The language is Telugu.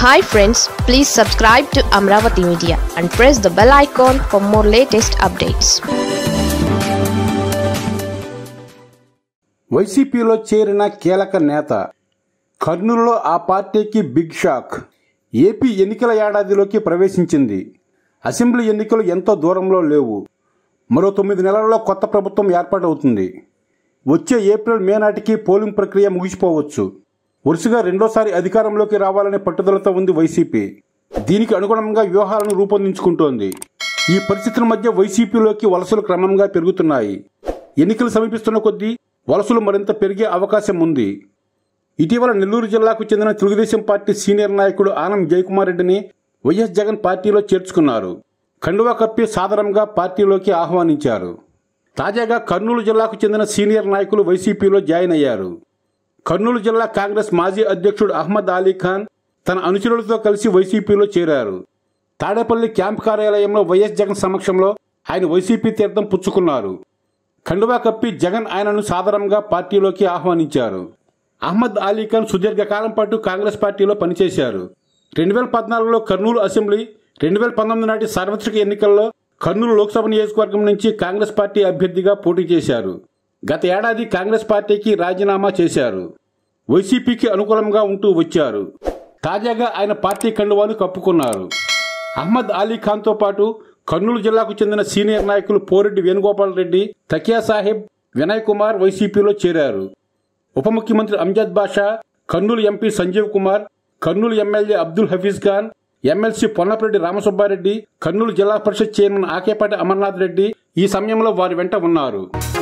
hi friends please subscribe to Amaravati media and press the bell icon for more latest updates వైసీపీలో చేరిన కీలక నేత కర్నూలులో ఆ పార్టీకి బిగ్ షాక్ ఏపీ ఎన్నికల ఏడాదిలోకి ప్రవేశించింది అసెంబ్లీ ఎన్నికలు ఎంతో దూరంలో లేవు మరో తొమ్మిది నెలల్లో కొత్త ప్రభుత్వం ఏర్పాటవుతుంది వచ్చే ఏప్రిల్ మే నాటికి పోలింగ్ ప్రక్రియ ముగిసిపోవచ్చు వరుసగా రెండోసారి అధికారంలోకి రావాలనే పట్టుదలతో ఉంది వైసీపీ దీనికి అనుగుణంగా వ్యూహాలను రూపొందించుకుంటోంది ఈ పరిస్థితుల మధ్య వైసీపీలోకి వలసలు క్రమంగా పెరుగుతున్నాయి ఎన్నికలు సమీపిస్తున్న కొద్దీ వలసలు మరింత పెరిగే అవకాశం ఉంది ఇటీవల నెల్లూరు జిల్లాకు చెందిన తెలుగుదేశం పార్టీ సీనియర్ నాయకుడు ఆనం జయకుమార్ రెడ్డిని వైఎస్ జగన్ పార్టీలో చేర్చుకున్నారు కండువా కప్పి సాదరంగా పార్టీలోకి ఆహ్వానించారు తాజాగా కర్నూలు జిల్లాకు చెందిన సీనియర్ నాయకులు వైసీపీలో జాయిన్ అయ్యారు కర్నూలు జిల్లా కాంగ్రెస్ మాజీ అధ్యక్షుడు అహ్మద్ అలీ ఖాన్ తన అనుచరులతో కలిసి వైసీపీలో చేరారు తాడేపల్లి క్యాంప్ కార్యాలయంలో వైఎస్ జగన్ సమక్షంలో ఆయన వైసీపీ తీర్థం పుచ్చుకున్నారు కండువా కప్పి జగన్ ఆయనను సాదరంగా పార్టీలోకి ఆహ్వానించారు అహ్మద్ అలీ ఖాన్ సుదీర్ఘకాలం పాటు కాంగ్రెస్ పార్టీలో పనిచేశారు రెండు వేల పద్నాలుగులో కర్నూలు అసెంబ్లీ రెండు వేల పంతొమ్మిది నాటి సార్వత్రిక ఎన్నికల్లో కర్నూలు లోక్సభ నియోజకవర్గం నుంచి కాంగ్రెస్ పార్టీ అభ్యర్థిగా పోటీ చేశారు గత ఏడాది కాంగ్రెస్ పార్టీకి రాజీనామా చేశారు వైసీపీకి అనుకూలంగా ఉంటూ వచ్చారు తాజాగా ఆయన పార్టీ కండువాను కప్పుకున్నారు అహ్మద్ అలీ ఖాన్తో పాటు కర్నూలు జిల్లాకు చెందిన సీనియర్ నాయకులు పోరెడ్డి వేణుగోపాల్ రెడ్డి తకియా సాహెబ్ వినయ్ కుమార్ వైసీపీలో చేరారు ఉప ముఖ్యమంత్రి Amjad Basha Kurnool MP Sanjeev Kumar Kurnool MLA Abdul Hafeez Khan MLC Ponnapureddy Ramasubbareddy Kurnool Zilla Parishad chairman Akepati Amarnath Reddy ఈ సమయంలో వారి వెంట ఉన్నారు